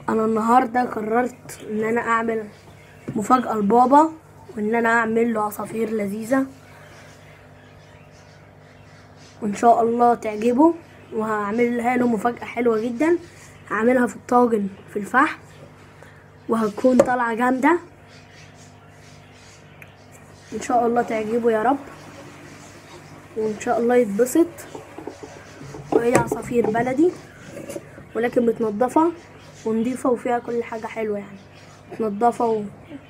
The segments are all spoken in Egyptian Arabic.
انا النهارده قررت ان انا اعمل مفاجأة لبابا وان انا اعمل له عصافير لذيذة وان شاء الله تعجبه وهعملها له مفاجأة حلوة جدا هعملها في الطاجن في الفحم وهتكون طالعة جامدة ان شاء الله تعجبه يا رب وان شاء الله يتبسط وهي عصافير بلدي ولكن متنضفة ونضيفة وفيها كل حاجة حلوة يعني متنضفة و...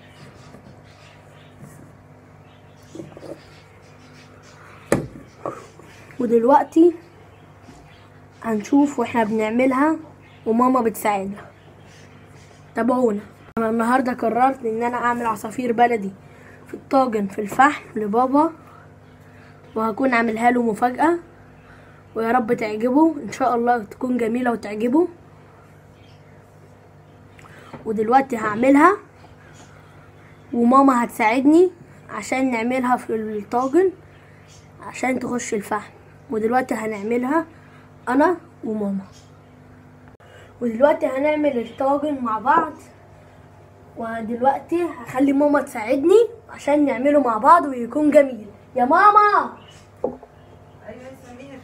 ودلوقتي هنشوف واحنا بنعملها وماما بتساعدنا تابعونا انا النهارده قررت ان انا اعمل عصافير بلدي في الطاجن في الفحم لبابا وهكون عاملها له مفاجأة ويا رب تعجبه ان شاء الله تكون جميلة وتعجبه ودلوقتي هعملها وماما هتساعدني عشان نعملها في الطاجن عشان تخش الفحم ودلوقتي هنعملها انا وماما ودلوقتي هنعمل الطاجن مع بعض ودلوقتي هخلي ماما تساعدني عشان نعمله مع بعض ويكون جميل يا ماما ايوه يا سمير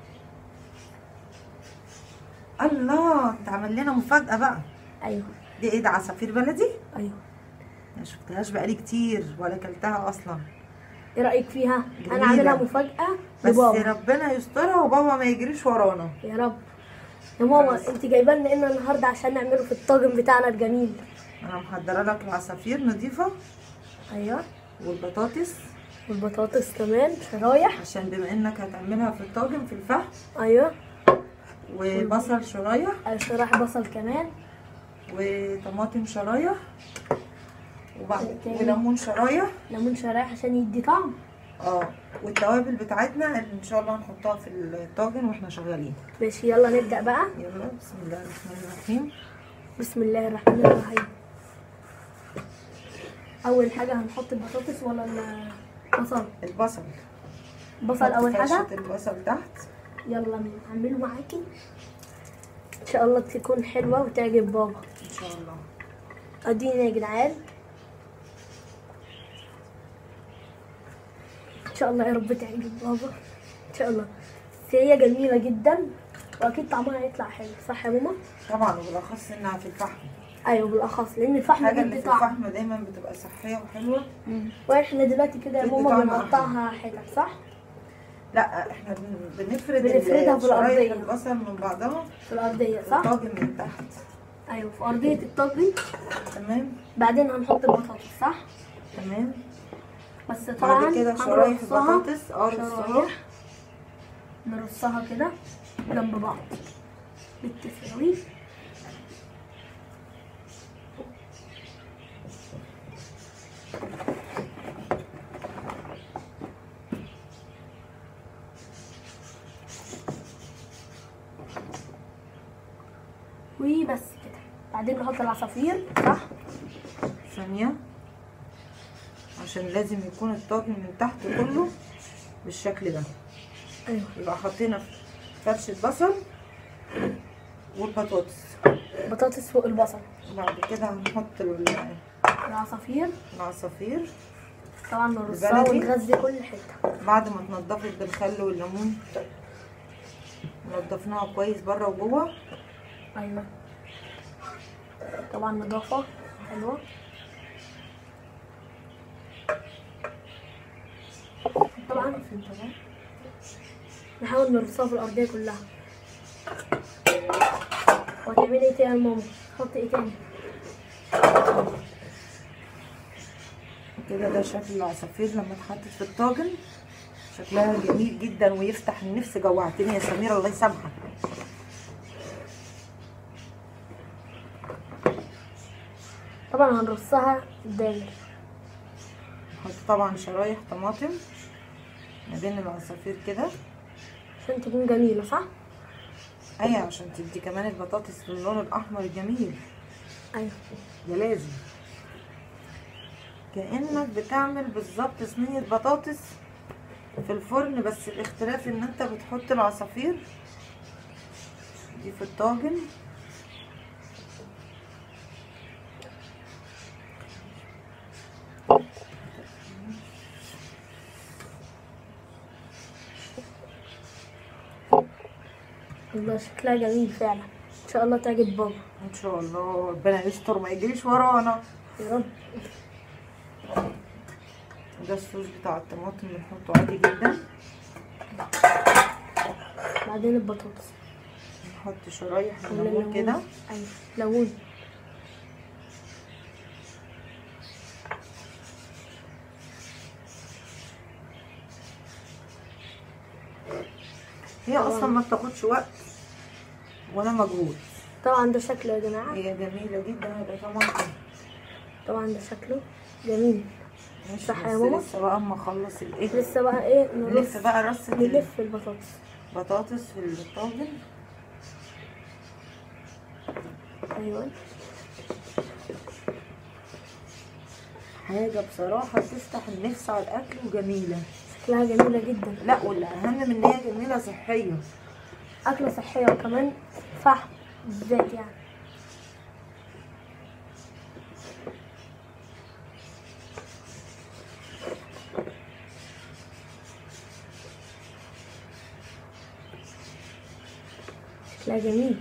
الله انت عامل لنا مفاجأة بقى ايوه دي ايه ده عصافير بلدي؟ ايوه ما شفتهاش بقالي كتير ولا اكلتها اصلا ايه رايك فيها جميلة. انا عاملها مفاجاه بس لبابا ربنا يسترها وبابا ما يجريش ورانا يا رب يا ماما انت جايبه لنا ايه النهارده عشان نعمله في الطاجن بتاعنا الجميل انا محضره لك العصافير نضيفه ايوه والبطاطس والبطاطس كمان شرايح عشان بما انك هتعملها في الطاجن في الفحم ايوه وبصل شرايح شرايح بصل كمان وطماطم شرايح وبعد تاني. وليمون شرايح ليمون شرايح عشان يدي طعم اه والتوابل بتاعتنا اللي ان شاء الله هنحطها في الطاجن واحنا شغالين ماشي يلا نبدا بقى يلا بسم الله الرحمن الرحيم بسم الله الرحمن الرحيم اول حاجه هنحط البطاطس ولا البصل البصل البصل اول حاجه فرشة البصل تحت يلا نعمله معاكي ان شاء الله تكون حلوه وتعجب بابا ان شاء الله ادينا يا جدعان ان شاء الله يا رب تعجب بابا ان شاء الله بس هي جميله جدا واكيد طعمها هيطلع حلو صح يا ماما طبعا وبالاخص انها في الفحم ايوه بالاخص لان الفحم الحاجه اللي بيدي في طعم الفحم دايما بتبقى صحيه وحلوه واحنا دلوقتي كده يا بتدي ماما طعم بنقطعها حتت صح لا احنا بن- بنفرد بنفردها في شرايح الأرضية. البصل من بعضها في الارضيه في صح الطاجن من تحت ايوه في ارضيه الطاجن تمام بعدين هنحط البطاطس صح تمام بس طبعا بعد كده شرايح هنرصها البطاطس اه رصها شرايح نرصها كده جنب بعض بالتساوي وبس كده بعدين نحط العصافير صح ثانيه عشان لازم يكون الطاجن من تحت كله بالشكل ده ايوه يبقى حطينا فرشة بصل والبطاطس بطاطس فوق البصل وبعد كده هنحط ال- العصافير العصافير طبعا نرصها البلدي. ونغذي كل حته بعد ما اتنضفت بالخل والليمون نضفناها كويس بره وجوه ايوه طبعا نظافه حلوه طبعا فين طبعا نحاول نرصها في الارضيه كلها وهتعملي ايه تاني يا ماما تحطي ايه تاني كده ده شكل العصافير لما اتحطت في الطاجن شكلها جميل جدا ويفتح النفس جوعتني يا سميرة الله يسامحك طبعا هنرصها الداير نحط طبعا شرايح طماطم ما بين العصافير كده عشان تكون جميله صح ايوه عشان تدي كمان البطاطس باللون الاحمر الجميل ايوه ده لازم كأنك بتعمل بالظبط صينية بطاطس في الفرن بس الاختلاف ان انت بتحط العصافير دي في الطاجن والله شكلها جميل فعلا ان شاء الله تعجب بابا ان شاء الله ربنا يستر ما يجريش ورانا يا رب ده الصوص بتاع الطماطم بنحطه عادي جدا بعدين البطاطس نحط شرايح ولا الليمون الليمون. كده ايوه ليمون هي اصلا ما بتاخدش وقت ولا مجهود طبعا ده شكله يا جماعه هي جميله جدا هيبقى طماطم طبعا ده شكله جميل ماشي صح يا بس ماما؟ لسه بقى اما اخلص الايه لسه بقى ايه نلف نلف بقى رصه نلف البطاطس البطاطس في الطاجن ايوه حاجه بصراحه تفتح النفس على الاكل وجميله شكلها جميله جدا لا والاهم من ان هي جميله صحيه اكله صحيه وكمان فحم بالذات يعني شكلها جميل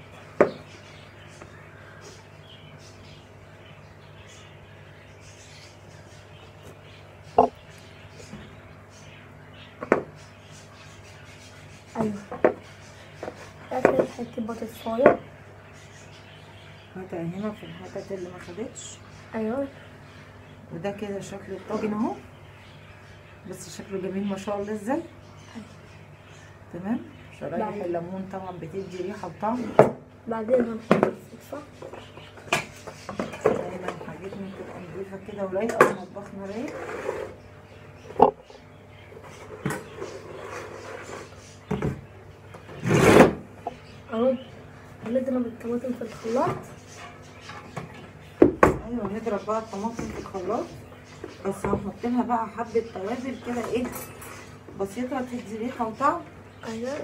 ايوه اخر حته بطاطسايه هاتها هنا في الحتت اللي ما خدتش ايوه وده كده شكل الطاجن اهو بس شكله جميل ما شاء الله ازاي تمام شرايح بعد- الليمون طبعا بتدي ريحه وطعم بعدين هنحط الصلصه دايما حاجتنا تبقى نضيفه كده ورايقه ومطبخنا رايق اهو هنضرب الطماطم في الخلاط ايوه نضرب بقى الطماطم في الخلاط بس هنحط لها بقى حبه توابل كده ايه بسيطه تدي ريحه وطعم ايوه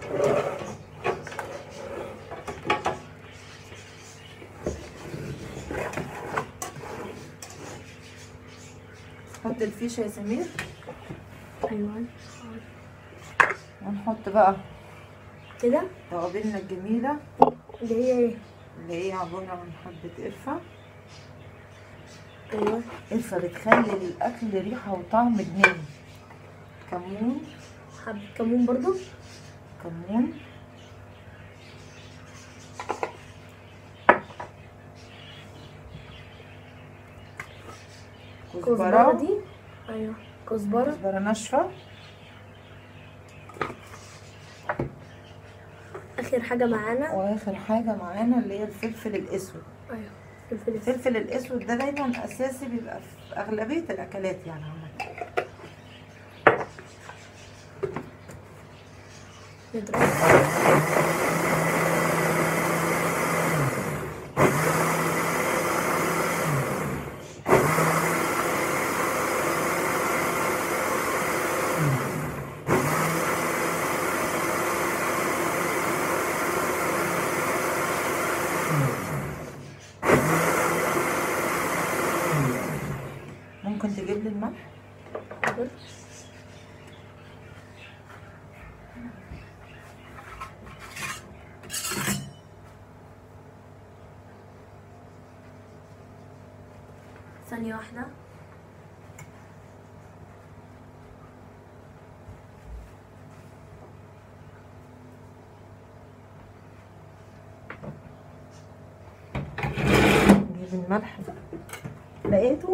نحط الفيشه يا سمير ايوه ونحط بقى كده توابلنا الجميله اللي هي ايه اللي هي عباره عن حبه قرفه ايوه قرفه بتخلي الاكل ريحه وطعم جنان كمون حبة كمون برضو كمون كزبرة كزبرة دي ايوه كزبرة كزبرة ناشفة اخر حاجة معانا واخر حاجة معانا اللي هي الفلفل الاسود ايوه الفلفل الفلفل الاسود ده دايما اساسي بيبقى في اغلبية الاكلات يعني عامة نضرب ممكن تجيب لي الملح ثانية واحدة نجيب الملح لقيته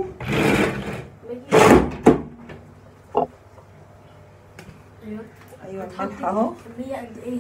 ايوه ايوه هتحطي الملح اهو كمية قد ايه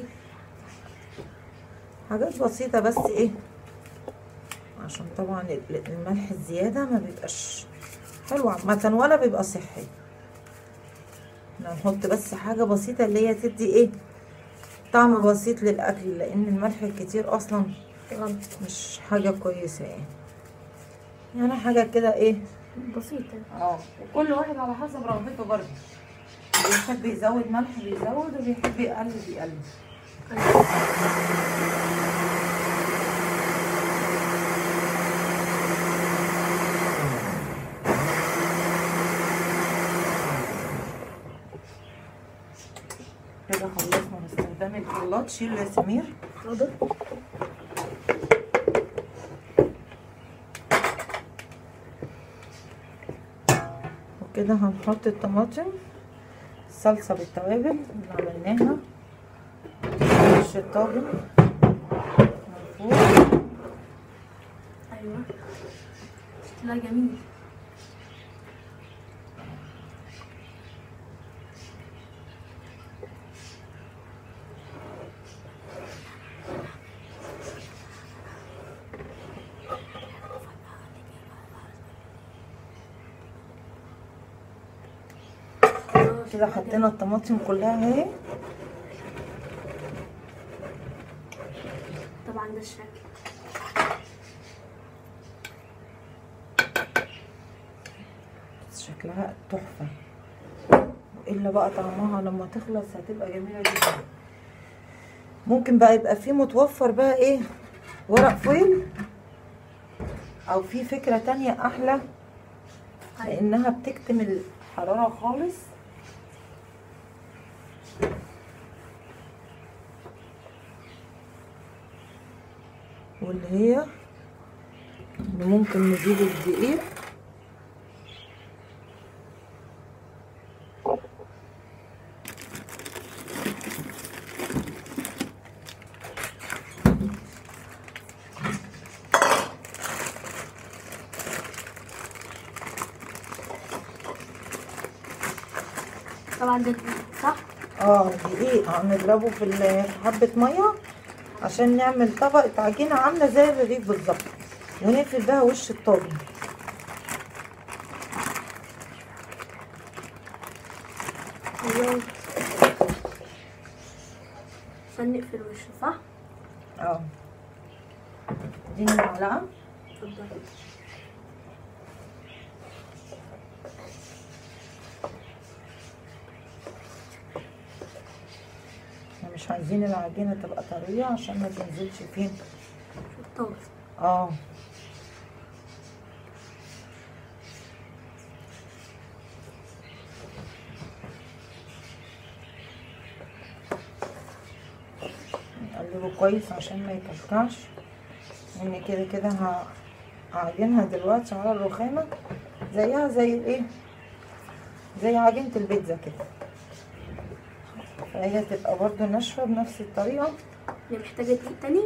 حاجات بسيطة بس ايه عشان طبعا ال- الملح الزيادة ما بيبقاش حلو عامة ولا بيبقى صحي احنا هنحط بس حاجة بسيطة اللي هي تدي ايه طعم بسيط للأكل لأن الملح الكتير أصلا غلط مش حاجة كويسة يعني يعني حاجة كده ايه بسيطة اه وكل واحد على حسب رغبته برضه بيحب يزود ملح بيزود وبيحب يقلل يقلل ايوه كده خلصنا باستخدام الفلفل الخلاط شيل يا سمير حاضر وكده هنحط الطماطم الصلصة بالتوابل اللي عملناها وش الطاجن من فوق ايوه شكلها جميل كده حطينا الطماطم كلها اهي طبعا ده الشكل بس شكلها تحفة الا بقى طعمها لما تخلص هتبقى جميلة جدا ممكن بقى يبقى في متوفر بقى ايه ورق فويل او في فكرة تانية احلى لانها بتكتم الحرارة خالص واللي هي اللي ممكن نزيد الدقيق طبعا ده دقيق، صح اه دقيق هنضربه في ال- في حبة مية عشان نعمل طبقة عجينة عاملة زي الرغيف بالظبط ونقفل بيها وش الطاجن ايوه عشان نقفل وشه صح اه اديني المعلقة اتفضل احنا مش عايزين العجينة تبقى طرية عشان ما تنزلش فين في الطاجن اه نقلبه كويس عشان ما يكلكعش لان كده كده ه- هعجنها دلوقتي على الرخامة زيها زي الايه زي عجينة البيتزا كده فهي تبقى برضو ناشفة بنفس الطريقة هي محتاجة دقيق تاني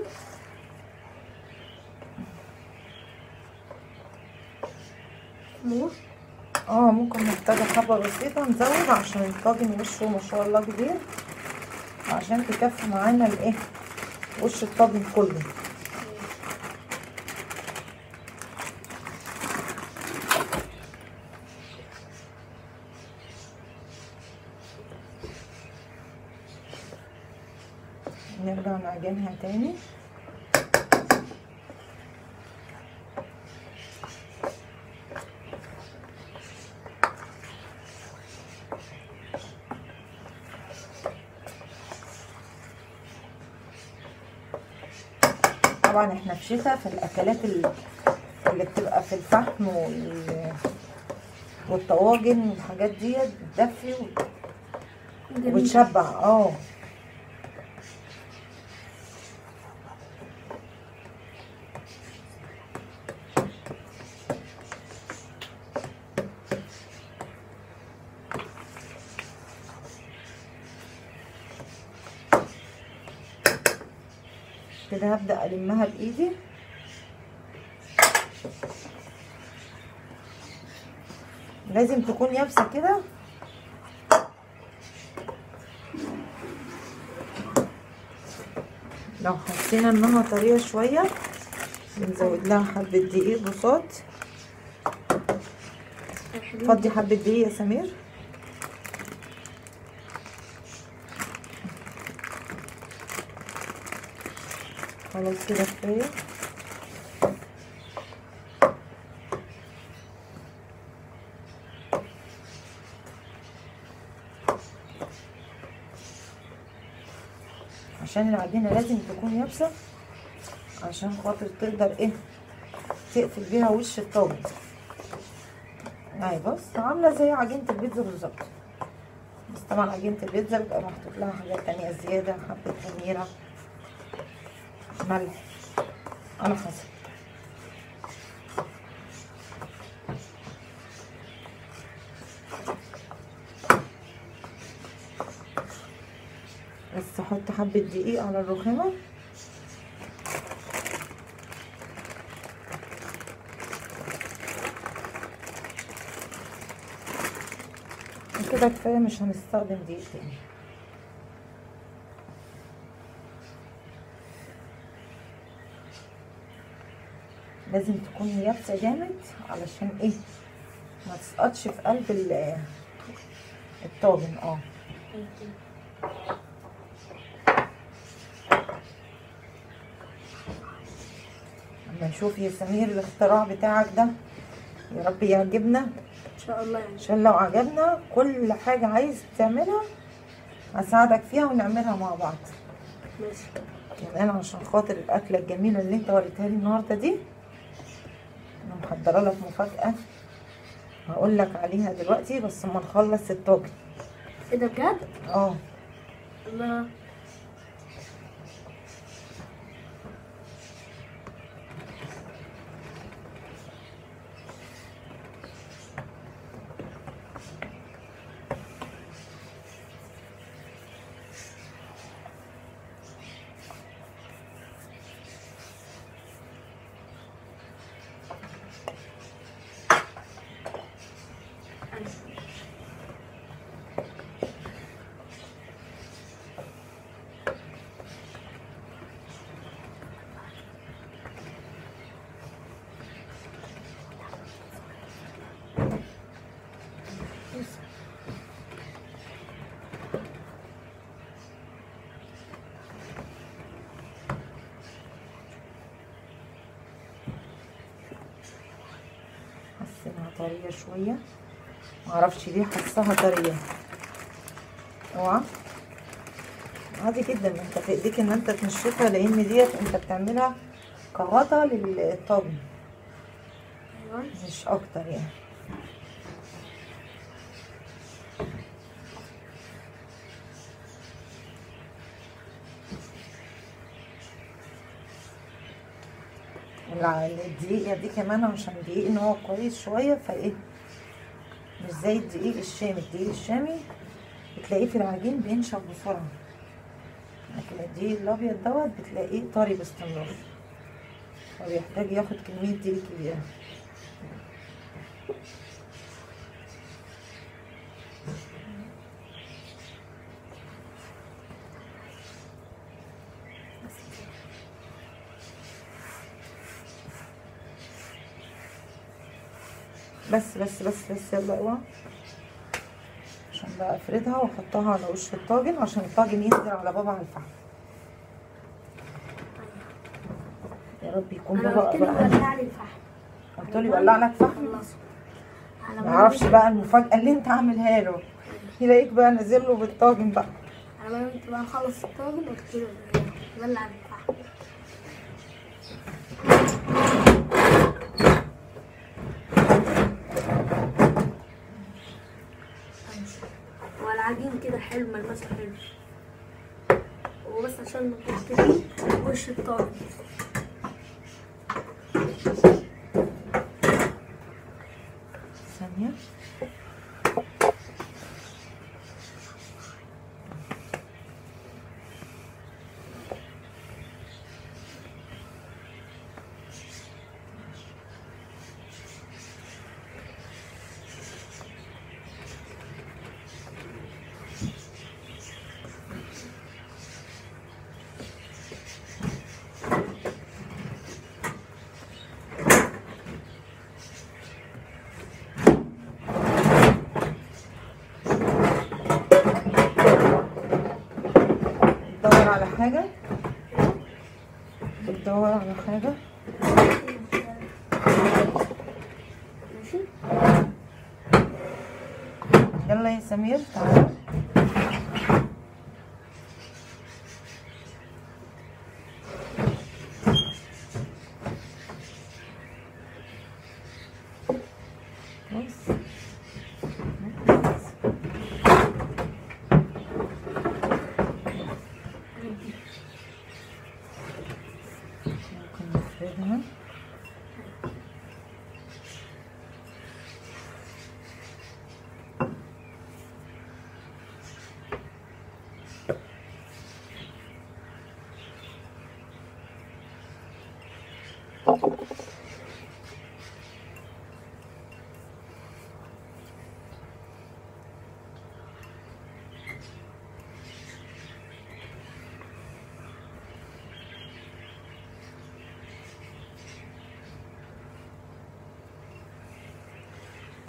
مور اه ممكن محتاجة حبة بسيطة نزود عشان الطاجن وشه ما شاء الله كبير عشان تكفي معانا الايه وش الطاجن كله نرجع نعجنها تاني طبعا احنا في شتاء في الاكلات ال- اللي بتبقى في الفحم وال- والطواجن والحاجات ديت بتدفي و- جميل وبتشبع اه كده هبدأ ألمها بإيدي لازم تكون يابسة كده لو حسينا انها طرية شوية بنزود لها حبة دقيق بساط فضي حبة دقيق يا سمير خلاص كده كفاية عشان العجينة لازم تكون يابسة عشان خاطر تقدر ايه تقفل بيها وش الطاجن اهي بص عاملة زي عجينة البيتزا بالظبط بس طبعا عجينة البيتزا بيبقى محطوط لها حاجات تانية زيادة حبة خميرة ملح على حسب بس احط حبة دقيق على الرخامة كده كفاية مش هنستخدم دقيق تاني لازم تكون يابسة جامد علشان ايه ما تسقطش في قلب ال- الطاجن اه اما نشوف يا سمير الاختراع بتاعك ده يا رب يعجبنا ان شاء الله يعني عشان لو عجبنا كل حاجة عايز تعملها هساعدك فيها ونعملها مع بعض ماشي كمان عشان خاطر الأكلة الجميلة اللي انت وريتها لي النهاردة دي أنا محضرة لك مفاجأة هقول لك عليها دلوقتي بس اما نخلص الطاجن ايه ده بجد؟ اه الله حسينها طرية شوية معرفش ليه حاساها طرية اوعى عادي جدا انت في ايديك ان انت تنشفها لان ديت انت بتعملها كغطا للطاجن ايوه مش اكتر يعني الع- الدقيق دي كمان عشان الدقيق ان هو كويس شويه فايه مش زي الدقيق الشامي الدقيق الشامي بتلاقيه في العجين بينشف بسرعه لكن الدقيق الابيض دوت بتلاقيه طري باستمرار فبيحتاج ياخد كميه دقيق كبيره بس بس بس بس يلا اوعى عشان بقى افردها واحطها على وش الطاجن عشان الطاجن ينزل على بابا على الفحم يا رب يكون انا بابا قلت له بقى ولع لي الفحم قلت له يولع لك فحم خلصوا على ما يعرفش بقى المفاجأة اللي انت عاملها له يلاقيك بقى نازل له بالطاجن بقى على ما انت بقى نخلص الطاجن قلت له ولع لي الفحم هو العجين كده حلو ملمسه حلو هو بس عشان نحط فيه وش الطاجن ثانية بتدور على حاجة بتدور على حاجة ماشي يلا يا سمير تعالى بص.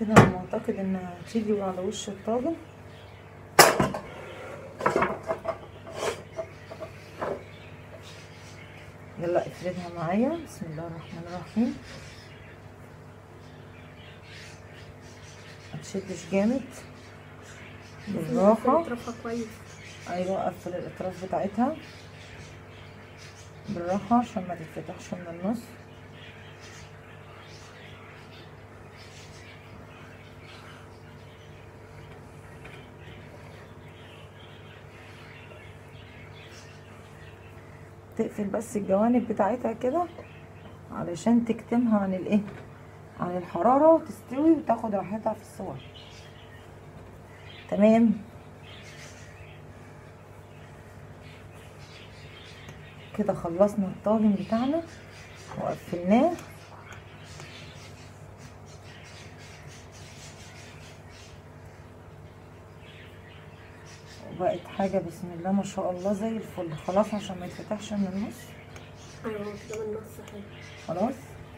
كده انا معتقد انها هتيجي على وش الطاجن يلا افردها معايا بسم الله الرحمن الرحيم متشدش جامد بالراحة اطرافها كويس ايوه قفل الاطراف بتاعتها بالراحة عشان ما تتفتحش من النص تقفل بس الجوانب بتاعتها كده علشان تكتمها عن الايه عن الحرارة وتستوي وتاخد راحتها في السوا تمام كده خلصنا الطاجن بتاعنا وقفلناه وبقت حاجة بسم الله ما شاء الله زي الفل خلاص عشان ما يتفتحش من النص ايوه كده من النص حلو خلاص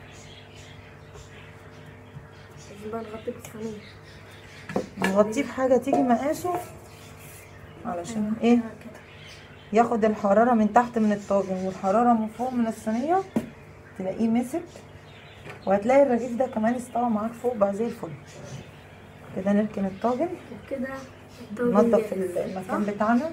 لازم بقى نغطي بالصينية نغطيه بحاجة تيجي مقاسه علشان ايه كده ياخد الحرارة من تحت من الطاجن والحرارة من فوق من الصينية تلاقيه مسك وهتلاقي الرغيف ده كمان استوى معاك فوق بقى زي الفل كده نركن الطاجن وكده الطاجن ننضف جاهز، المكان صح؟ بتاعنا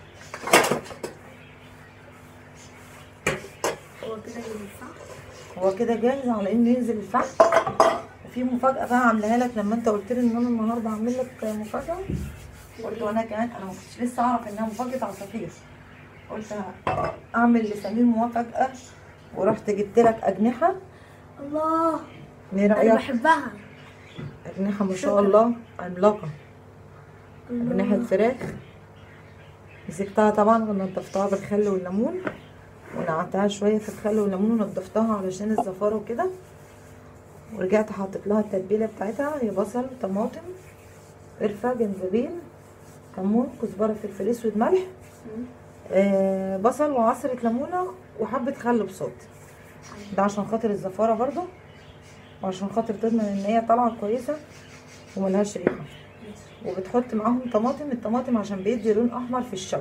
هو كده جاهز صح؟ هو كده جاهز على انه ينزل الفحم وفي مفاجأة بقى عاملاها لك لما انت قلت لي ان انا النهارده هعمل لك مفاجأة قلت وانا كمان انا ما كنتش لسه اعرف انها مفاجأة عصافير قلت اعمل لسمير مفاجأة ورحت جبت لك اجنحة الله ايه انا رأيك؟ بحبها أجنحة ما شاء الله عملاقة أجنحة فراخ مسكتها طبعا ونضفتها بالخل والليمون ونقعتها شوية في الخل والليمون ونضفتها علشان الزفارة وكده ورجعت حطيت لها التتبيلة بتاعتها هي بصل طماطم قرفة جنزبيل كمون كزبرة فلفل اسود ملح آه بصل وعصرة ليمونة وحبة خل بصوت ده عشان خاطر الزفارة برضو وعشان خاطر تضمن ان هي طالعة كويسة وملهاش ريحة وبتحط معاهم طماطم الطماطم عشان بيدي لون احمر في الشوي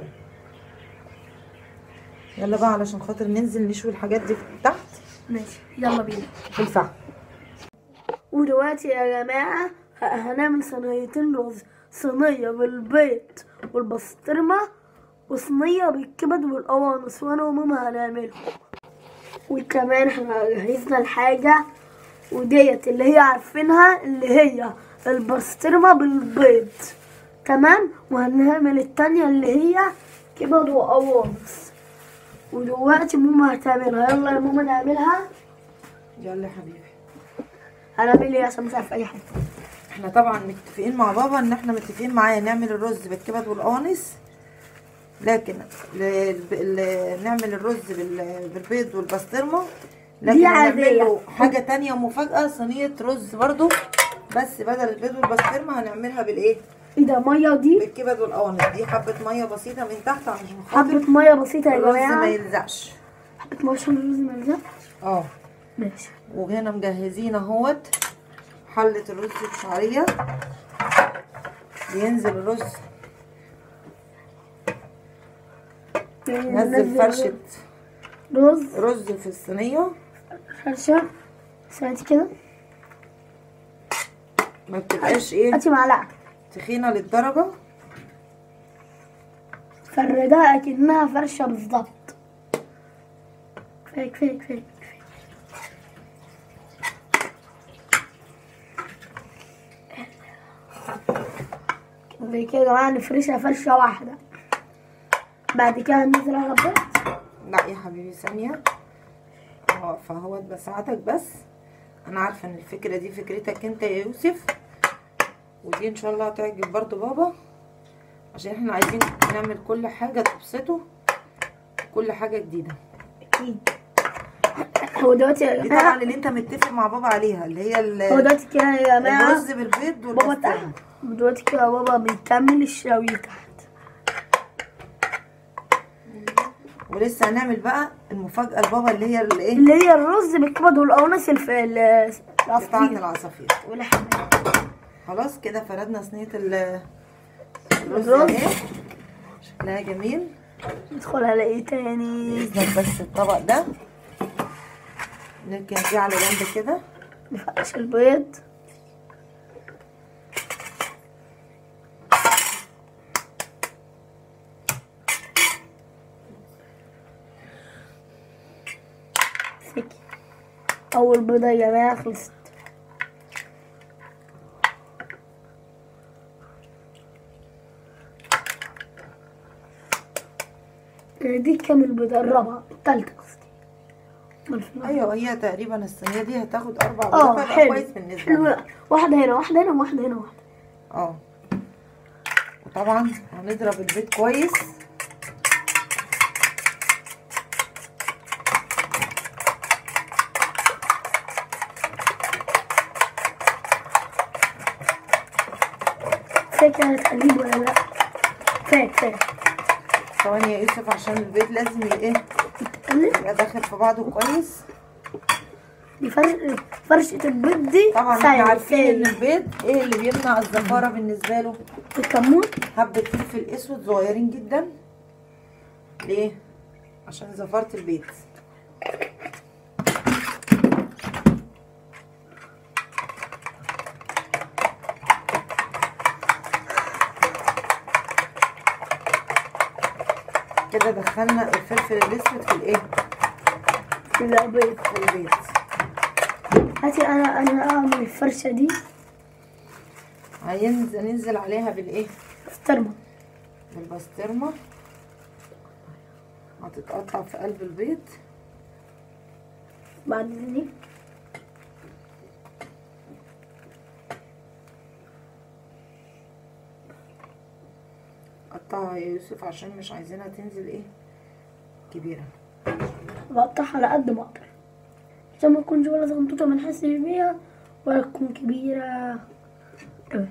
يلا بقى علشان خاطر ننزل نشوي الحاجات دي تحت ماشي يلا بينا في الفحم ودلوقتي يا جماعة ه- هنعمل صينيتين رز صينية بالبيض والبسطرمة وصينية بالكبد والقوانص وانا وماما هنعملهم وكمان احنا جهزنا الحاجة وديت اللي هي عارفينها اللي هي البسطرمة بالبيض تمام وهنعمل التانية اللي هي كبد وقوانص ودلوقتي ماما هتعملها يلا يا ماما نعملها يلا يا حبيبي هنعمل ايه عشان مش عارفة اي حاجة احنا طبعا متفقين مع بابا ان احنا متفقين معاه نعمل الرز بالكبد والقوانص لكن ل... ل... نعمل الرز بال... بالبيض والبسطرمه لكن دي هنعمل عادية. له حاجه تانية مفاجاه صينيه رز برضو بس بدل البيض والبسطرمه هنعملها بالايه ايه ده ميه ودي بالكبد والقوانص دي حبه ميه بسيطه من تحت عشان خاطر حبة ميه بسيطة يا الرز ما جماعة يلزقش حبة ميه عشان الرز ما يلزقش اه ماشي وهنا مجهزين اهوت حلة الرز بشعرية بينزل الرز نزل فرشة رز رز في الصينية فرشة ساعتي كده ما بتبقاش ايه هاتي معلقة تخينة للدرجة فردها اكنها فرشة بالظبط كفاية كفاية كفاية كفاية. زي كده يا جماعة نفرشها فرشة واحدة بعد كده هننزل على البيض لا يا حبيبي ثانية اه فهوت بساعدك بس انا عارفة ان الفكرة دي فكرتك انت يا يوسف ودي ان شاء الله هتعجب برضو بابا عشان احنا عايزين نعمل كل حاجة تبسطه كل حاجة جديدة أكيد هو دلوقتي يا دي طبعا جماعة اللي انت متفق مع بابا عليها اللي هي ال- هو دلوقتي كده يا جماعة الرز بالبيض بابا والبسطرمة تحت دلوقتي كده بابا بيكمل الشوي تحت ولسه هنعمل بقى المفاجأة لبابا اللي هي الايه اللي هي الرز بالكبد والقوانص الف... ال- بتاعة العصافير العصافير والحمام خلاص كده فردنا صينيه ال- الرز الرز. اهي شكلها جميل ندخل على ايه تاني نزل بس الطبق ده نركن دي على جنب كده نفقش البيض سكي اول بيضة يا جماعة خلصت دي كام البيضة الرابعة التالتة قصدي أمال فين ايوه هي تقريبا الصينيه دي هتاخد اربع اه بيضات حلو كويس بالنسبه حلو لنا واحدة هنا واحدة هنا واحدة هنا واحدة اه وطبعا هنضرب البيض كويس فاكر هتقليب ولا لا فاك فاك ثواني يا يوسف عشان البيض لازم ي- ايه تقلب يبقى داخل في بعضه كويس دي فر... فرشة البيض دي طبعا احنا سايل- عارفين ان سايل. البيض ايه اللي بيمنع الزفاره بالنسبه له الكمون حبه فلفل اسود صغيرين جدا ليه عشان زفاره البيض كده دخلنا الفلفل الاسود في الايه في البيض في البيض هاتي انا انا اعمل الفرشة دي هينزل ننزل عليها بالايه استرمى بالبسطرمه هتتقطع في قلب البيض بعد ذلك قطعها يا يوسف عشان مش عايزينها تنزل ايه كبيره بقطعها على قد ما اقدر عشان ما تكونش ولا صغنطوطة ما نحسش بيها ولا تكون كبيرة أوي.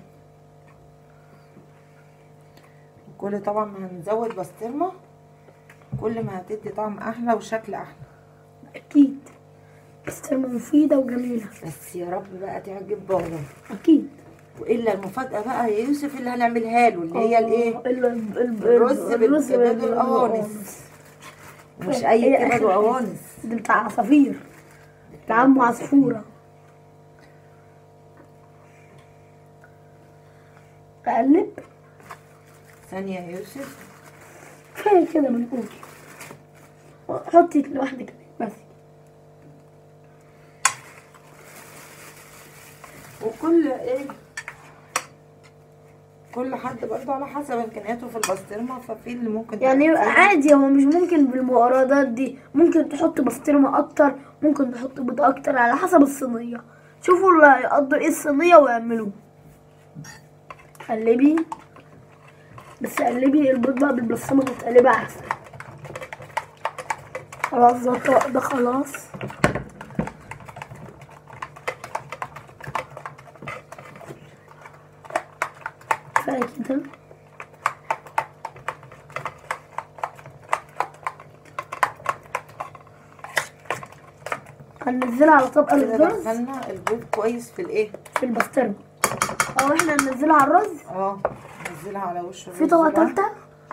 كل طبعا ما هنزود بسطرمه كل ما هتدي طعم احلى وشكل احلى اكيد استرمى مفيدة وجميلة بس يا رب بقى تعجب بابا اكيد والا المفاجاه بقى يا يوسف اللي هنعملها له اللي هي الايه ال- ال- ال- الرز الرز بالكبد بال- والقوانص مش هي اي آخر كبد حاجة. وقوانص ده بتاع عصافير بتاع عم عصفورة اقلب ثانيه يا يوسف كفاية كده بنقول حطي لوحدك بس وكل ايه كل حد برضه على حسب امكانياته في البسطرمه ففي اللي ممكن يعني تحطيه. عادي هو مش ممكن بالمقارنات دي ممكن تحط بسطرمة اكتر ممكن تحط بيض اكتر على حسب الصينية شوفوا اللي هيقضوا ايه الصينية واعملوه قلبي بس قلبي البيض بقى بالبسطرمة متقلبة احسن خلاص ده الطبق ده خلاص كفاية كده هننزلها على طبق كده الرز دخلنا البيض كويس في الايه في البسطرمة او احنا ننزلها على الرز اه نزلها على وش الرز في طبقة بقى. تالتة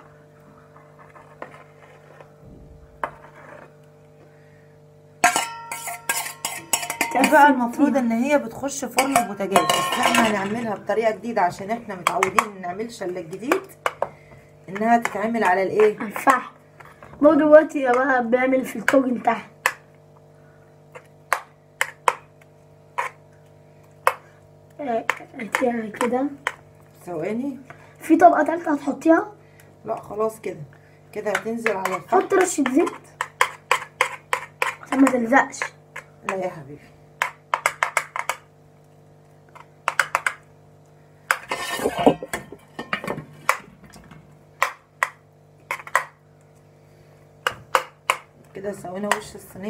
دي بقى المفروض ان هي بتخش فرن البوتاجاز بس احنا هنعملها بطريقه جديده عشان احنا متعودين ما نعملش الا الجديد انها تتعمل على الايه الفحم هو دلوقتي يا بقى بيعمل في الطاجن تحت آه، اديها كده ثواني في طبقة تالتة هتحطيها لا خلاص كده كده هتنزل على الفحم حط رشة زيت عشان ما تلزقش لا يا حبيبي كده سوينا وش الصينيه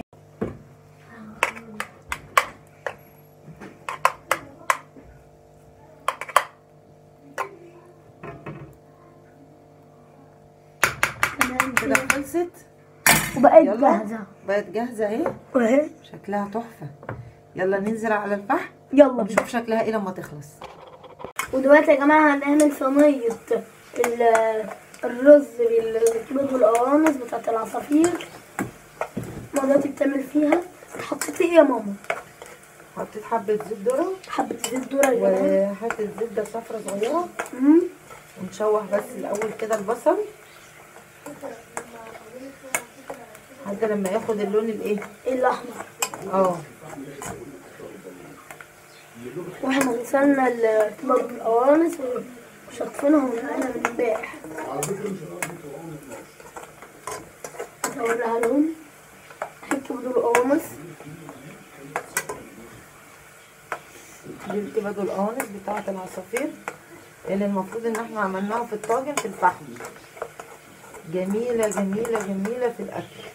تمام كده كده خلصت وبقت يلا جاهزة بقت جاهزه اهي واهي شكلها تحفه يلا ننزل على الفحم يلا بينا ونشوف شكلها ايه لما تخلص ودلوقتي يا جماعة هنعمل صينية ال- الرز بالبيض والقوانص بتاعت العصافير ماما دلوقتي بتعمل فيها حطيت ايه يا ماما؟ حطيت حبه زيت ذره حبة زيت ذرة يا جماعة وحته زبده صفرا صغيره مم. ونشوح بس الاول كده البصل لحد لما ياخد اللون الايه ايه الأحمر اه واحنا غسلنا البيض والقوانص وشطفينهم ونقلنا من امبارح هوريها لهم حتة بيض والقوانص دي بتبقى دول القوانص بتاعه العصافير اللي المفروض ان احنا عملناها في الطاجن في الفحم جميله جميله جميله في الاكل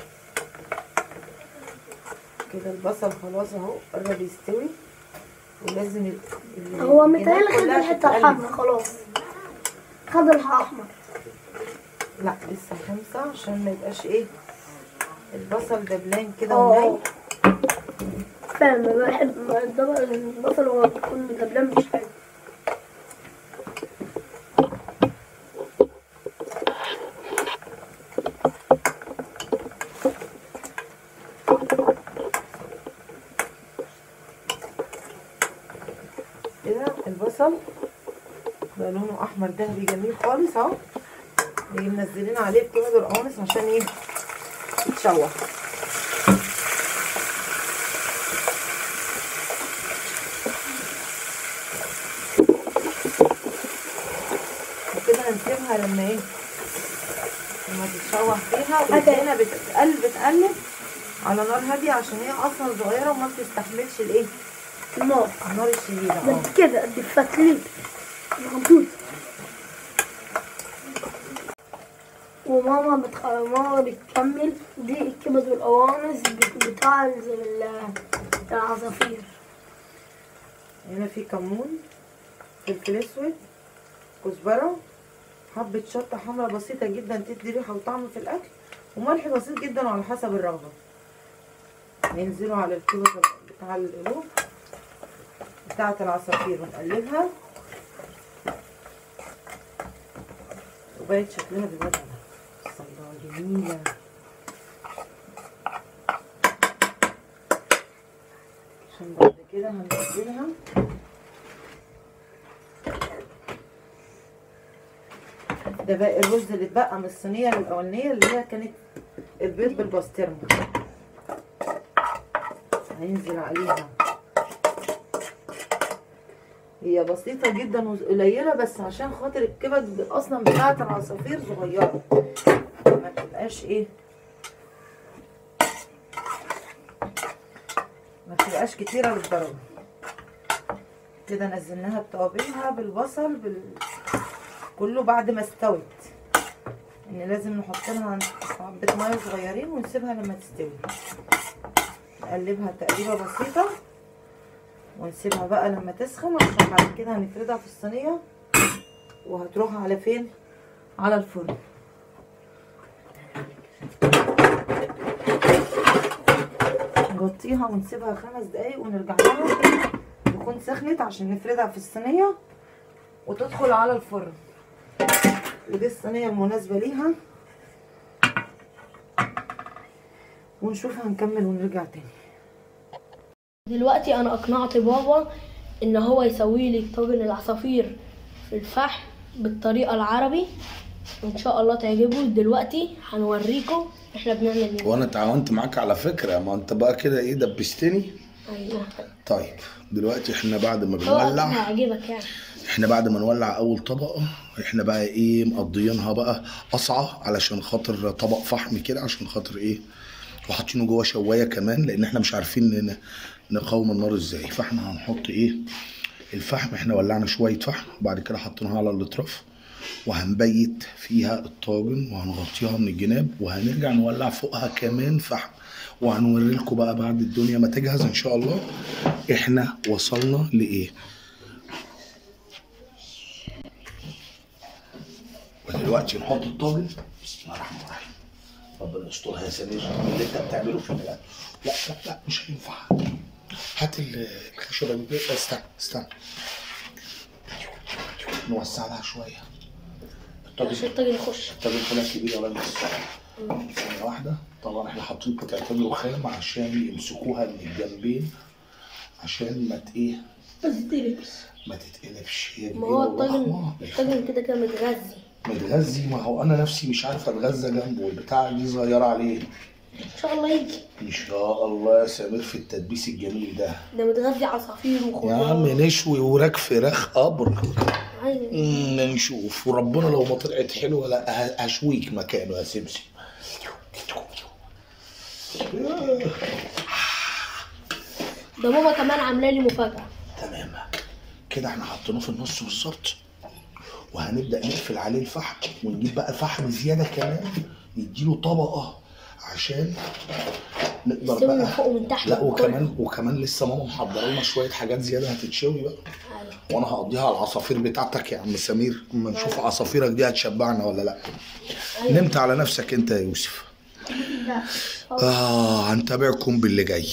كده البصل خلاص اهو قرب يستوي ولازم ال- ال- هو الجناب متهيألي خد كلها الحتة تتقلب. الحمرا خلاص خد الأحمر لا لسه خمسة عشان ما يبقاش ايه البصل دبلان كده اه وناي فاهم ما بحب ما الدبل- البصل هو بيكون دبلان مش حلو كده البصل بقى لونه احمر ذهبي جميل خالص اهو نيجي منزلين عليه بتوع القوانص عشان ايه يتشوح وكده هنسيبها لما ايه لما تتشوح فيها وايدينا بتقلب بتقلب على نار هاديه عشان هي اصلا صغيره وما بتستحملش الايه النار النار الشديده ده اه قد كده قد الفتليت الغمطوط وماما بتخ... ماما بتكمل دي الكبد والقوانص بت- بتاع ال- ال- العصافير هنا في كمون فلفل اسود كزبره حبه شطه حمراء بسيطه جدا تدي ريحه وطعم في الاكل وملح بسيط جدا على حسب الرغبه ننزله على الكبد بتاع القلوب بتاعه العصافير ونقلبها وبقت شكلها بالوضع ده بس الله جميله عشان بعد كده هننزلها ده باقي الرز اللي اتبقى من الصينيه الاولانيه اللي هي كانت البيض بالبسطرمه هينزل عليها هي بسيطه جدا وقليله بس عشان خاطر الكبد اصلا بتاعه العصافير صغيره ما تبقاش ايه ما تبقاش كتيره للدرجه كده نزلناها بتوابلها بالبصل بال... كله بعد ما استوت ان لازم نحط لها حبه ميه صغيرين ونسيبها لما تستوي نقلبها تقليبه بسيطه ونسيبها بقى لما تسخن عشان بعد كده هنفردها في الصينيه وهتروح على فين على الفرن نغطيها ونسيبها خمس دقايق ونرجع لها تكون سخنت عشان نفردها في الصينيه وتدخل على الفرن ودي الصينيه المناسبه ليها ونشوف هنكمل ونرجع تاني دلوقتي انا اقنعت بابا ان هو يسوي لي طاجن العصافير في الفحم بالطريقه العربي ان شاء الله تعجبه دلوقتي هنوريكم احنا بنعمل ايه وانا تعاونت معاك على فكره ما انت بقى كده ايه دبستني ايوه طيب دلوقتي احنا بعد ما هو بنولع هيعجبك يعني احنا بعد ما نولع اول طبقه احنا بقى ايه مقضيينها بقى قصعه علشان خاطر طبق فحم كده عشان خاطر ايه وحاطينه جوه شوايه كمان لان احنا مش عارفين ن- نقاوم النار ازاي فاحنا هنحط ايه الفحم احنا ولعنا شويه فحم وبعد كده حطيناها على الاطراف وهنبيت فيها الطاجن وهنغطيها من الجناب وهنرجع نولع فوقها كمان فحم وهنوري لكم بقى بعد الدنيا ما تجهز ان شاء الله احنا وصلنا لايه ودلوقتي نحط الطاجن بسم الله الرحمن الرحيم ربنا يسترها يا سمير اللي انت بتعمله في البلد لا لا لا مش هينفع هات ال- الخشبه دي استنى استنى نوسع لها شويه عشان الطاجن الطاجن يخش الطاجن طلع كبير ولا لسه ثانيه واحده طبعا احنا حاطين قطعتين رخام عشان يمسكوها من الجنبين عشان ما ت- ايه بس تقلبش ما تتقلبش هي ما هو كبيرة الطاجن وضخمة. الطاجن كده كده متغذي متغذي ما هو انا نفسي مش عارف اتغذى جنبه البتاع دي صغيره عليه ان شاء الله يجي ان شاء الله يا سمير في التدبيس الجميل ده ده متغذي عصافير يا وخضار عم نشوي وراك فراخ قبر عايز- أمم، نشوف وربنا لو ما طلعت حلوه لا ه- هشويك مكانه يا سمسم ده ماما كمان عامله لي مفاجاه تمام كده احنا حطيناه في النص بالظبط وهنبدا نقفل عليه الفحم ونجيب بقى فحم زياده كمان نديله طبقه عشان نقدر يستوي من بقى فوق ومن تحت لا ومن كله. وكمان وكمان لسه ماما محضره لنا شويه حاجات زياده هتتشوي بقى أيوة. وانا هقضيها على العصافير بتاعتك يا عم سمير اما نشوف عصافيرك دي هتشبعنا ولا لا أيوة. نمت على نفسك انت يا يوسف لا. اه هنتابعكم باللي جاي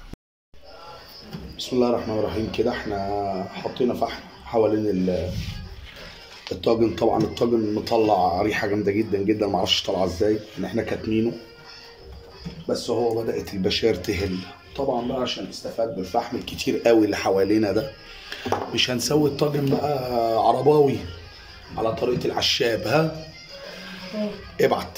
بسم الله الرحمن الرحيم كده احنا حطينا فحم حوالين ال- الطاجن طبعا الطاجن مطلع ريحه جامده جدا جدا معرفش طالعه ازاي ان احنا كاتمينه بس هو بدات البشائر تهل طبعا بقى عشان نستفاد بالفحم الكتير قوي اللي حوالينا ده مش هنسوي الطاجن بقى عرباوي على طريقه العشاب ها ابعت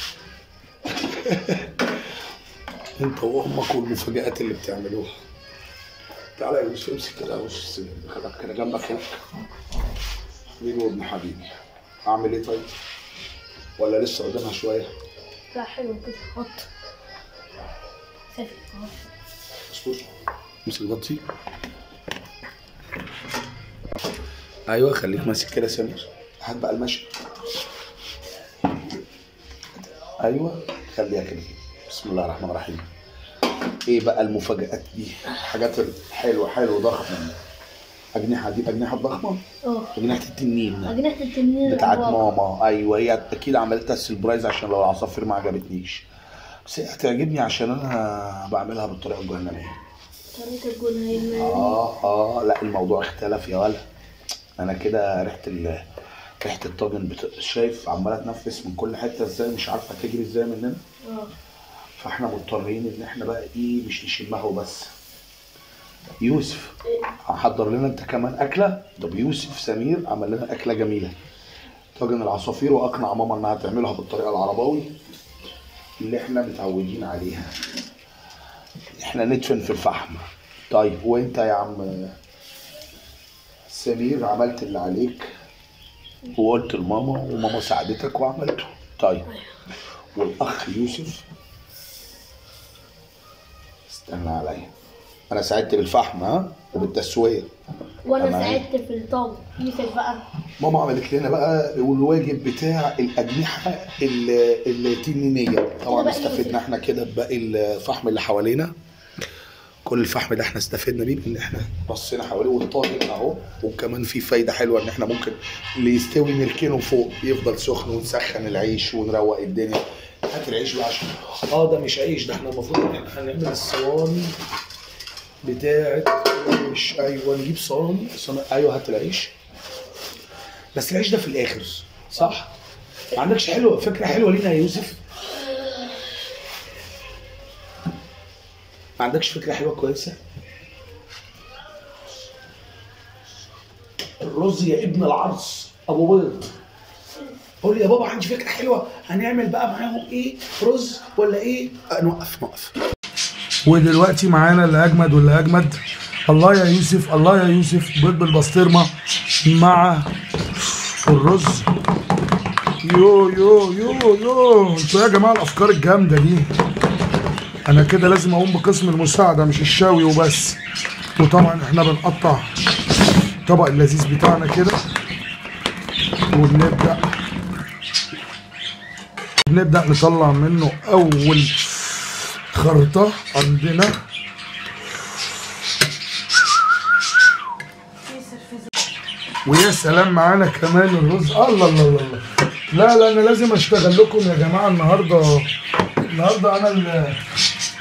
انت وامك والمفاجآت اللي بتعملوها تعالى يا يوسف امسك كده يا يوسف خليك كده جنبك هناك حبيبي وابن حبيبي اعمل ايه طيب ولا لسه قدامها شويه لا حلو كده حط سافي أهو. اصبر امسك بطي ايوه خليك ماسك كده يا سمير هات بقى المشي ايوه خليها كده بسم الله الرحمن الرحيم ايه بقى المفاجآت دي حاجات حلوه حلوه ضخمه اجنحه دي اجنحه ضخمه اه اجنحه التنين أجنحة التنين بتاعت الأبواب. ماما ايوه هي اكيد عملتها سربرايز عشان لو العصافير ما عجبتنيش بس هي هتعجبني عشان انا بعملها بالطريقه الجهنميه طريقة الجنيه اه اه لا الموضوع اختلف يا ولا انا كده ريحه ال ريحه الطاجن بت... شايف عماله تنفس من كل حته ازاي مش عارفه تجري ازاي مننا اه فاحنا مضطرين ان احنا بقى ايه مش نشمها وبس يوسف هحضر لنا انت كمان اكله طب يوسف سمير عمل لنا اكله جميله طاجن العصافير واقنع ماما انها تعملها بالطريقه العرباوي اللي احنا متعودين عليها احنا ندفن في الفحم طيب وانت يا عم سمير عملت اللي عليك وقلت لماما وماما ساعدتك وعملته طيب والاخ يوسف استنى عليا انا ساعدت بالفحم ها وبالتسويه وانا أنا إيه؟ ساعدت في الطاجن يوسف بقى ماما عملت لنا بقى الواجب بتاع الاجنحه ال- التنينيه طبعا بقى استفدنا احنا كده بباقي الفحم اللي حوالينا كل الفحم ده احنا استفدنا بيه ان احنا بصينا حواليه والطاجن اهو وكمان في فايده حلوه ان احنا ممكن اللي يستوي نركنه فوق يفضل سخن ونسخن العيش ونروق الدنيا هات العيش بقى عشان اه ده مش عيش ده احنا المفروض ان احنا هنعمل الصواني بتاعه العيش ايوه نجيب صواني صواني- ايوه هات العيش بس العيش ده في الاخر صح؟ ما عندكش حلوه فكره حلوه لينا يا يوسف؟ ما عندكش فكره حلوه كويسه؟ الرز يا ابن العرس ابو بيض قول لي يا بابا عندي فكره حلوه هنعمل بقى معاهم ايه رز ولا ايه آه، نوقف نوقف ودلوقتي معانا اللي اجمد واللي اجمد الله يا يوسف الله يا يوسف بيض بالبسطرمه مع الرز يو يو يو يو انتوا يا جماعه الافكار الجامده دي انا كده لازم اقوم بقسم المساعده مش الشاوي وبس وطبعا احنا بنقطع الطبق اللذيذ بتاعنا كده وبنبدا بنبدا نطلع منه اول خرطة عندنا ويا سلام معانا كمان الرز الله الله الله الله لا لا انا لازم اشتغل لكم يا جماعه النهارده النهارده انا ال-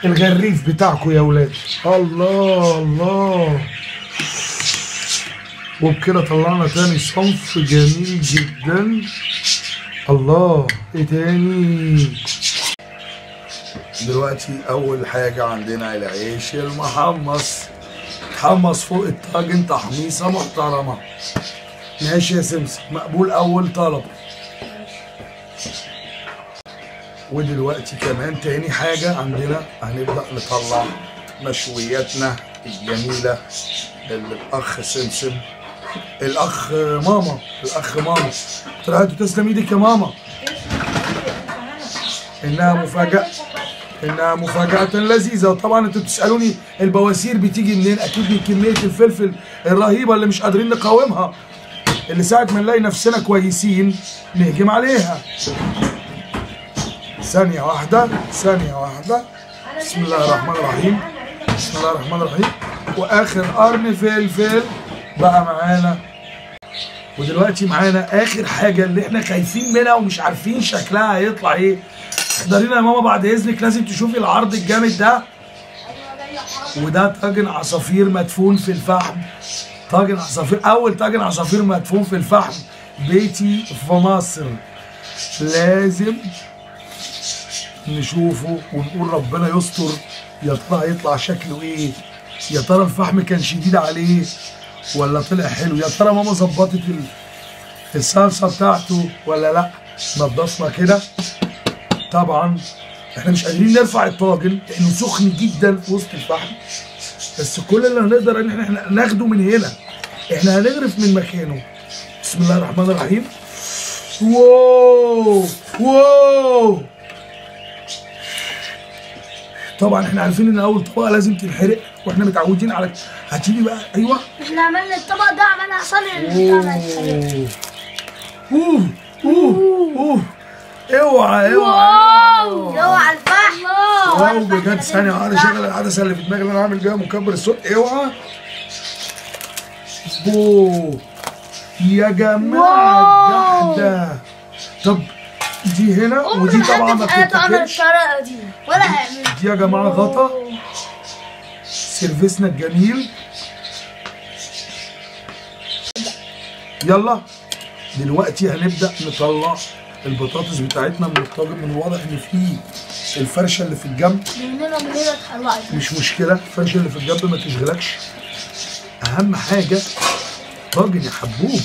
الغريف بتاعكم يا ولاد الله الله وبكده طلعنا تاني صنف جميل جدا الله ايه تاني دلوقتي اول حاجة عندنا العيش المحمص تحمص فوق الطاجن تحميصة محترمة ماشي يا سمسم مقبول اول طلب ودلوقتي كمان تاني حاجة عندنا هنبدأ نطلع مشوياتنا الجميلة للأخ سمسم الأخ ماما الأخ ماما طلعت تسلم ايدك يا ماما إنها مفاجأة إنها مفاجأة لذيذة وطبعا انتوا بتسألوني البواسير بتيجي منين أكيد من كمية الفلفل الرهيبة اللي مش قادرين نقاومها اللي ساعة ما نلاقي نفسنا كويسين نهجم عليها ثانية واحدة ثانية واحدة بسم الله الرحمن الرحيم بسم الله الرحمن الرحيم واخر قرن فلفل بقى معانا ودلوقتي معانا اخر حاجة اللي احنا خايفين منها ومش عارفين شكلها هيطلع ايه احضرينا يا ماما بعد اذنك لازم تشوفي العرض الجامد ده وده طاجن عصافير مدفون في الفحم طاجن عصافير اول طاجن عصافير مدفون في الفحم بيتي في مصر لازم نشوفه ونقول ربنا يستر يا ترى هيطلع شكله ايه يا ترى الفحم كان شديد عليه ولا طلع حلو يا ترى ماما ظبطت ال- الصلصه بتاعته ولا لا نضفنا كده طبعا احنا مش قادرين نرفع الطاجن لانه سخن جدا في وسط الفحم بس كل اللي هنقدر ان احنا ناخده من هنا احنا هنغرف من مكانه بسم الله الرحمن الرحيم واو واو طبعا احنا عارفين ان اول طبقه لازم تنحرق واحنا متعودين على هتيجي بقى ايوه احنا عملنا الطبق ده عملنا عشان البتاع ده. اوه اوه اوه اوعى اوعى واو اوعى الفحم واو بجد ثانية واحدة شغل العدسة اللي في دماغي اللي انا عامل جايه مكبر الصوت اوعى اوه يا جماعة الجحدة طب دي هنا ودي طبعا ما بتتاكلش الطريقه دي ولا هعمل دي يا جماعة غطا سيرفيسنا الجميل يلا دلوقتي هنبدأ نطلع البطاطس بتاعتنا من الطاجن من الواضح ان في الفرشة اللي في الجنب من هنا من هنا اتحرقت مش مشكلة الفرشة اللي في الجنب ما تشغلكش أهم حاجة طاجن يا حبوب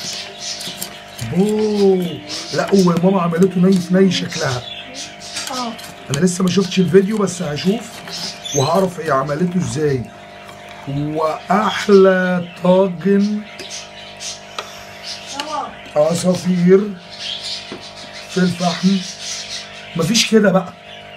بوه لا وماما عملته ني في ني شكلها اه انا لسه ما شفتش الفيديو بس هشوف وهعرف هي عملته ازاي واحلى طاجن عصافير في الفحم مفيش كده بقى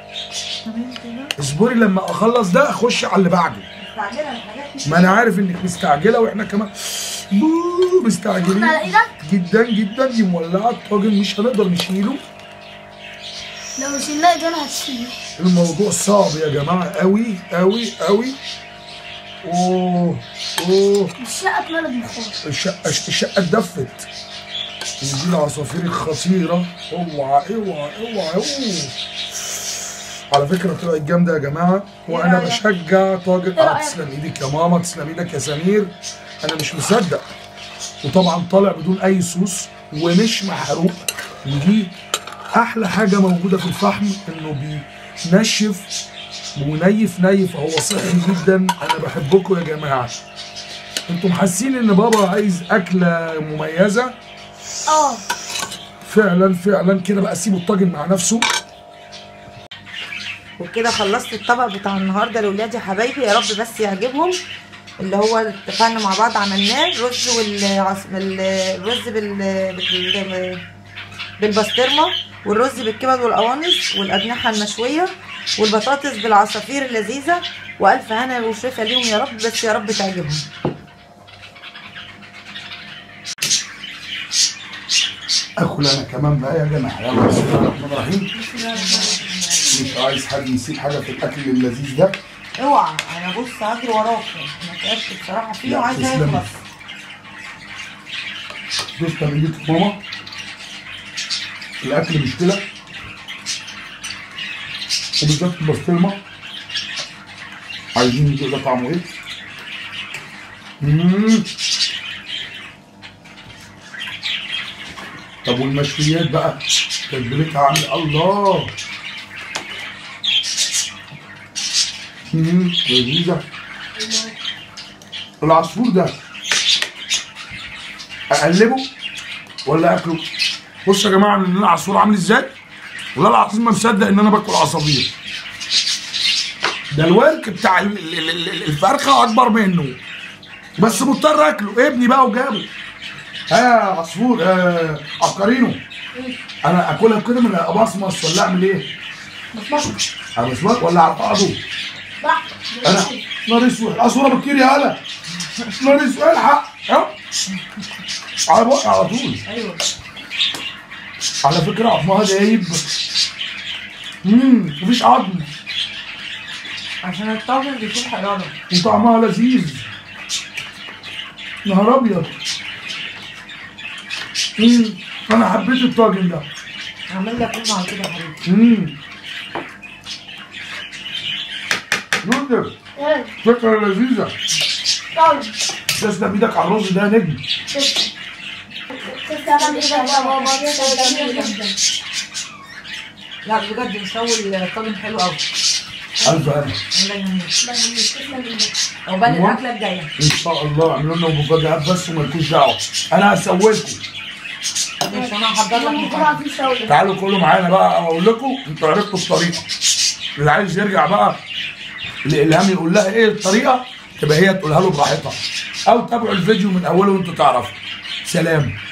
اصبري لما اخلص ده اخش على اللي بعده مستعجله الحاجات دي ما انا عارف انك مستعجله واحنا كمان بوه مستعجلين على ايدك جدا جدا دي مولعه الطاجن مش هنقدر نشيله لو شلنا ايدينا هتشيل الموضوع صعب يا جماعه قوي قوي قوي اوه اوه الشقه اتملت بخار الشقه الشقه اتدفت ودي العصافير الخطيره اوعى اوعى اوعى اوعى على فكره طلعت جامده يا جماعه وانا رأيك؟ بشجع طاجن إيه اه رأيك؟ تسلم ايدك يا ماما تسلم ايدك يا سمير انا مش مصدق وطبعا طالع بدون اي صوص ومش محروق ودي احلى حاجه موجوده في الفحم انه بينشف ونيف نيف هو صحي جدا انا بحبكم يا جماعه انتم حاسين ان بابا عايز اكله مميزه اه فعلا فعلا كده بقى سيبوا الطاجن مع نفسه وكده خلصت الطبق بتاع النهارده لاولادي حبايبي يا رب بس يعجبهم اللي هو اتفقنا مع بعض عملناه الرز والعص... بال- الرز بال... بال... بالبسطرمه والرز بالكبد والقوانص والاجنحه المشويه والبطاطس بالعصافير اللذيذه والف هنا وشفا ليهم يا رب بس يا رب تعجبهم اكل انا كمان بقى يا جماعه يلا بسم الله الرحمن الرحيم مش عايز حد يسيب حاجه في الاكل اللذيذ ده اوعى انا بص هجري وراك انا تعبت بصراحه فيه لا، وعايزه تسلمي. يخلص دوست من ايدك ماما الاكل مش كده وبالذات البسطرمه عايزين ندوق ده طعمه ايه مم. طب والمشويات بقى تتبيلتها عامل الله امم لذيذة العصفور ده اقلبه ولا اكله بصوا يا جماعه ان العصفور عامل ازاي والله العظيم ما مصدق ان انا باكل عصافير ده الورك بتاع ال- ال- ال- ال- الفرخه اكبر منه بس مضطر اكله ابني بقى وجابه ها يا عصفور آه عبقرينو انا اكلها كده من ابصمص ولا اعمل ايه؟ ابصمص ولا اعقده؟ انا نار اسود عصفوره بكتير يا هلا نار اسود الحق ها على بقى على طول ايوه على فكره عظمها دايب امم مفيش عظم عشان الطاجن بيكون حراره وطعمها لذيذ نهار ابيض امم انا حبيت الطاجن ده هعمل لك ام على كده يا حبيبي امم يوسف فكره لذيذه تسلم ايدك على الرز ده يا نجم لا بجد مسوي الطاجن حلو قوي الف هلا الله يهنيك عقبال الاكله الجايه ان شاء الله اعملوا لنا مفاجآت بس ومالكوش دعوه انا هسوي لكم ماشي انا هحضر لك مفاجأة. تعالوا كلوا معانا بقى اقول لكم انتوا عرفتوا الطريقه اللي عايز يرجع بقى لالهام يقول لها ايه الطريقه تبقى هي تقولها له براحتها او تابعوا الفيديو من اوله وانتوا تعرفوا سلام